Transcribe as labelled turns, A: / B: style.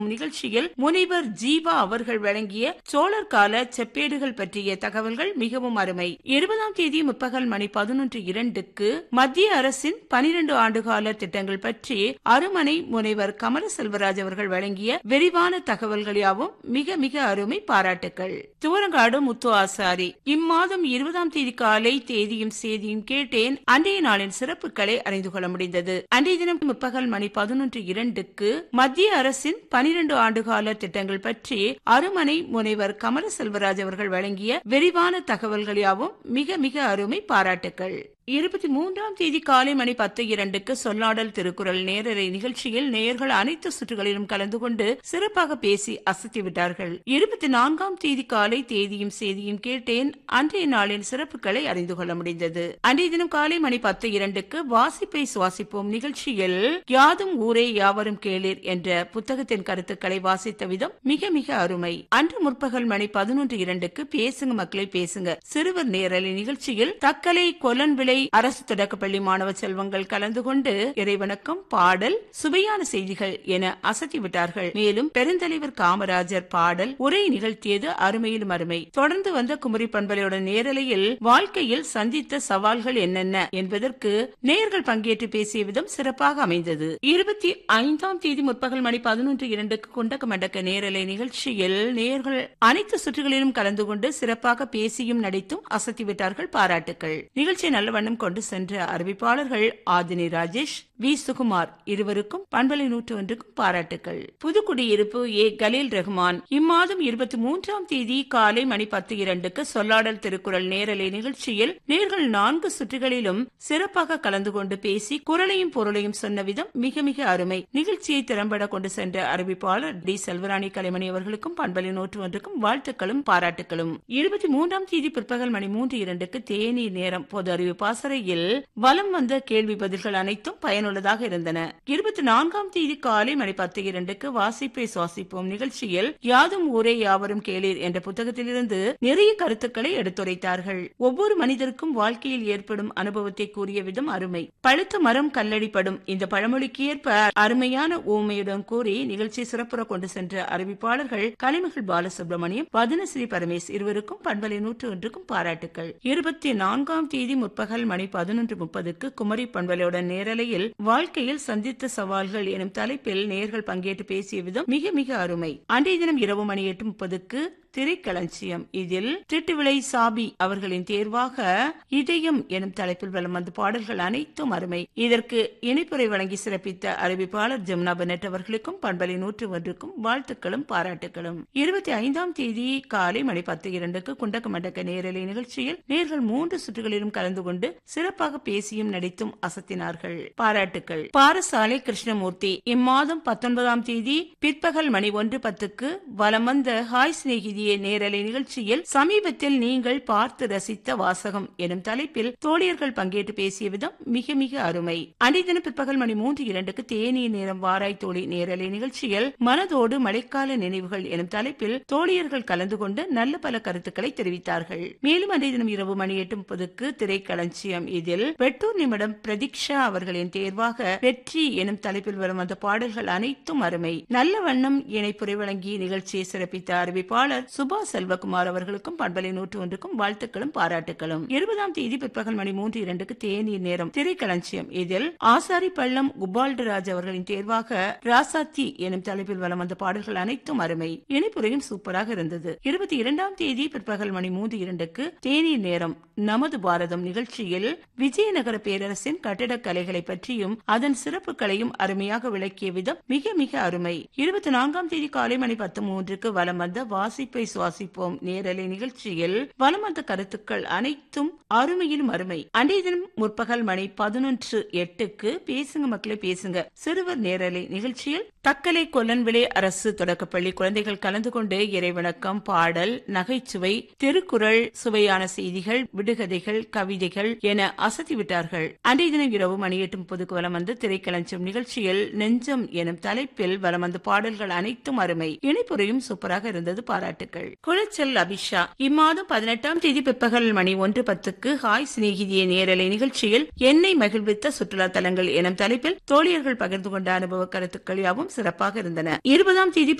A: நிகழ்ச்சியில் முனைவர் ஜீவா அவர்கள் வழங்கிய சோழர் கால செப்பேடுகள் பற்றிய தகவல்கள் மிகவும் அருமை இருபதாம் தேதி முற்பகல் மணி பதினொன்று இரண்டுக்கு மத்திய அரசின் பனிரெண்டு ஆண்டுகால திட்டங்கள் பற்றி அருமனை முனைவர் கமல செல்வராஜ் அவர்கள் வழங்கிய விரிவான தகவல்கள் யாவும் மிக மிக அருமை பாராட்டுக்கள் துவரங்காடு முத்து ஆசாரி இம்மாதம் இருபதாம் தேதி காலை தேதியும் செய்தியும் கேட்டேன் அன்றைய நாளின் சிறப்புகளை அறிந்து கொள்ள முடிந்தது அன்றைய தினம் முற்பகல் மணி பதினொன்று இரண்டுக்கு மத்திய அரசின் பனிரெண்டு ஆண்டுகால திட்டங்கள் பற்றி அருமனை முனைவர் கமல செல்வராஜ் அவர்கள் வழங்கிய விரிவான தகவல்கள் யாவும் மிக மிக அருமை பாராட்டுக்கள் இருபத்தி மூன்றாம் தேதி காலை மணி பத்து இரண்டுக்கு சொல்லாடல் திருக்குறள் நேரலை நிகழ்ச்சியில் நேயர்கள் அனைத்து சுற்றுகளிலும் கலந்து கொண்டு சிறப்பாக பேசி அசத்திவிட்டார்கள் இருபத்தி நான்காம் தேதி காலை தேதியும் செய்தியும் கேட்டேன் அன்றைய நாளின் சிறப்புகளை அறிந்து கொள்ள முடிந்தது அன்றைய தினம் காலை மணி பத்து இரண்டுக்கு வாசிப்பை சுவாசிப்போம் நிகழ்ச்சியில் யாதும் ஊரே யாவரும் கேளீர் என்ற புத்தகத்தின் கருத்துக்களை வாசித்த விதம் மிக மிக அருமை அன்று முற்பகல் மணி பதினொன்று இரண்டுக்கு பேசுங்க மக்களை பேசுங்க சிறுவர் நேரலை நிகழ்ச்சியில் தக்கலை கொலன் விளை அரசு தொடக்கப்பள்ளி மாணவ செல்வங்கள் கலந்து கொண்டு இறைவணக்கம் பாடல் சுவையான செய்திகள் என அசத்தி விட்டார்கள் மேலும் பெருந்தலைவர் காமராஜர் பாடல் உரை நிகழ்த்தியது அருமையிலும் அருமை தொடர்ந்து வந்த குமரி பண்பலையோட நேரலையில் வாழ்க்கையில் சந்தித்த சவால்கள் என்னென்ன என்பதற்கு நேர்கள் பங்கேற்று பேசிய விதம் சிறப்பாக அமைந்தது இருபத்தி ஐந்தாம் தேதி முற்பகல் மணி பதினொன்று இரண்டுக்கு குண்டக்க மண்டக்க நேரலை நிகழ்ச்சியில் நேர்கள் அனைத்து சுற்றுகளிலும் கலந்து கொண்டு சிறப்பாக பேசியும் நடித்தும் அசத்திவிட்டார்கள் பாராட்டுக்கள் நிகழ்ச்சியை நல்ல வண்ணம் கொண்டு சென்ற அறிவிப்பாளர்கள் ஆதினி ராஜேஷ் வி சுகுமார் இருவருக்கும் பண்பலை நூற்று ஒன்றுக்கும் பாராட்டுகள் புதுக்குடியிருப்பு ஏ கலீல் ரஹ்மான் இம்மாதம் இருபத்தி மூன்றாம் தேதி காலை மணி பத்து இரண்டுக்கு சொல்லாடல் திருக்குறள் நேரலை நிகழ்ச்சியில் நேர்கள் நான்கு சுற்றுகளிலும் சிறப்பாக கலந்து கொண்டு பேசி குரலையும் பொருளையும் சொன்ன விதம் மிக மிக அருமை நிகழ்ச்சியை திறம்பட கொண்டு சென்ற அறிவிப்பாளர் டி செல்வராணி கலைமணி அவர்களுக்கும் பண்பலை நூற்று ஒன்றுக்கும் வாழ்த்துக்களும் பாராட்டுகளும் இருபத்தி மூன்றாம் தேதி பிற்பகல் மணி மூன்று இரண்டுக்கு தேநீர் நேரம் பொது அறிவு பாசறையில் வலம் வந்த கேள்வி பதில்கள் அனைத்தும் பயனுள்ளதாக இருந்தன இருபத்தி நான்காம் தேதி காலை மணி பத்து இரண்டுக்கு வாசிப்பை சுவாசிப்போம் நிகழ்ச்சியில் யாதும் ஊரே யாவரும் கேளீர் என்ற புத்தகத்திலிருந்து நிறைய கருத்துக்களை எடுத்துரைத்தார்கள் ஒவ்வொரு மனிதருக்கும் வாழ்க்கையில் ஏற்படும் அனுபவத்தை கூறிய விதம் அருமை பழுத்த மரம் கல்லடிப்படும் இந்த பழமொழிக்கு ஏற்ப அருமையான ஊமையுடன் கூறி நிகழ்ச்சி சிறப்புற கொண்டு சென்ற அறிவிப்பாளர்கள் கலைமகள் பாலசுப்ரமணியம் வதனஸ்ரீ பரமேஷ் இருவருக்கும் பண்பலை நூற்று ஒன்றுக்கும் பாராட்டுக்கள் இருபத்தி நான்காம் தேதி முற்பகல் மணி பதினொன்று முப்பதுக்கு குமரி பண்பலையுடன் நேரலையில் வாழ்க்கையில் சந்தித்த சவால்கள் எனும் தலைப்பில் நேர்கள் பங்கேற்று பேசிய விதம் மிக மிக அருமை அன்றைய தினம் இரவு மணி எட்டு முப்பதுக்கு திரைக்களஞ்சியம் இதில் திட்டுவிளை சாபி அவர்களின் தேர்வாக இதயம் எனும் தலைப்பில் வலம் வந்த பாடல்கள் அனைத்தும் அருமை இதற்கு இணைப்புரை வழங்கி சிறப்பித்த அறிவிப்பாளர் ஜமுனா பெனட் அவர்களுக்கும் பண்பலை நூற்று ஒன்றுக்கும் வாழ்த்துக்களும் பாராட்டுகளும் இருபத்தி ஐந்தாம் தேதி காலை மணி பத்து இரண்டுக்கு குண்டக்க மண்டக்க நேரலை நிகழ்ச்சியில் நேர்கள் மூன்று சுற்றுகளிலும் கலந்து கொண்டு சிறப்பாக பேசியும் நடித்தும் அசத்தினார்கள் பாராட்டுக்கள் பாரசாலை கிருஷ்ணமூர்த்தி இம்மாதம் பத்தொன்பதாம் தேதி பிற்பகல் மணி ஒன்று பத்துக்கு வலம் வந்த ஹாய் சிநேகிதி எழுதிய நேரலை நிகழ்ச்சியில் சமீபத்தில் நீங்கள் பார்த்து ரசித்த வாசகம் எனும் தலைப்பில் தோழியர்கள் பங்கேற்று பேசிய விதம் மிக மிக அருமை அன்றைய தினம் பிற்பகல் மணி மூன்று இரண்டுக்கு தேநீர் நேரம் வாராய் தோழி நேரலை நிகழ்ச்சியில் மனதோடு மழைக்கால நினைவுகள் எனும் தலைப்பில் தோழியர்கள் கலந்து கொண்டு நல்ல பல கருத்துக்களை தெரிவித்தார்கள் மேலும் அன்றைய தினம் இரவு மணி எட்டு முப்பதுக்கு திரைக்களஞ்சியம் இதில் வெட்டூர் நிமிடம் பிரதீக்ஷா அவர்களின் தேர்வாக வெற்றி எனும் தலைப்பில் வரும் அந்த பாடல்கள் அனைத்தும் அருமை நல்ல வண்ணம் இணைப்புரை வழங்கி நிகழ்ச்சியை சிறப்பித்த அறிவிப்பாளர் சுபா செல்வகுமார் அவர்களுக்கும் பண்பலை நூற்று ஒன்றுக்கும் வாழ்த்துக்களும் பாராட்டுகளும் இருபதாம் தேதி பிற்பகல் மணி மூன்று இரண்டுக்கு தேநீர் நேரம் திரைக்களஞ்சியம் இதில் ஆசாரி பள்ளம் குபால்டராஜ் அவர்களின் தேர்வாக ராசாத்தி எனும் தலைப்பில் வலம் வந்த பாடல்கள் அனைத்தும் அருமை இணைப்புரையும் சூப்பராக இருந்தது இருபத்தி இரண்டாம் தேதி பிற்பகல் மணி மூன்று இரண்டுக்கு தேநீர் நேரம் நமது பாரதம் நிகழ்ச்சியில் விஜயநகர பேரரசின் கட்டிடக்கலைகளை பற்றியும் அதன் சிறப்புகளையும் அருமையாக விளக்கிய விதம் மிக மிக அருமை இருபத்தி நான்காம் தேதி காலை மணி பத்து மூன்றுக்கு வலம் வந்த வாசிப்பை சுவாசிப்போம் நேரலை நிகழ்ச்சியில் வலம் வந்த கருத்துக்கள் அனைத்தும் அருமையிலும் அருமை அன்றைய தினம் முற்பகல் மணி பதினொன்று எட்டுக்கு பேசுங்க மக்களை பேசுங்க சிறுவர் நேரலை நிகழ்ச்சியில் தக்கலை கொல்லன்விளை அரசு தொடக்கப்பள்ளி குழந்தைகள் கலந்து கொண்டு இறைவணக்கம் பாடல் நகைச்சுவை திருக்குறள் சுவையான செய்திகள் விடுகதைகள் கவிதைகள் என அசத்தி விட்டார்கள் அன்றைய தினம் இரவு மணி எட்டு முப்பதுக்கு வலம் வந்து திரைக்களஞ்சும் நிகழ்ச்சியில் நெஞ்சம் எனும் தலைப்பில் வலம் வந்த பாடல்கள் அனைத்தும் அருமை இணைப்புரையும் சூப்பராக இருந்தது பாராட்டுகள் வாழ்த்துக்கள் குளச்சல் அபிஷா இம்மாதம் பதினெட்டாம் தேதி பிற்பகல் மணி ஒன்று பத்துக்கு ஹாய் சிநேகிதிய நேரலை நிகழ்ச்சியில் என்னை மகிழ்வித்த சுற்றுலா தலங்கள் எனும் தலைப்பில் தோழியர்கள் பகிர்ந்து கொண்ட அனுபவ கருத்துக்கள் யாவும் சிறப்பாக இருந்தன இருபதாம் தேதி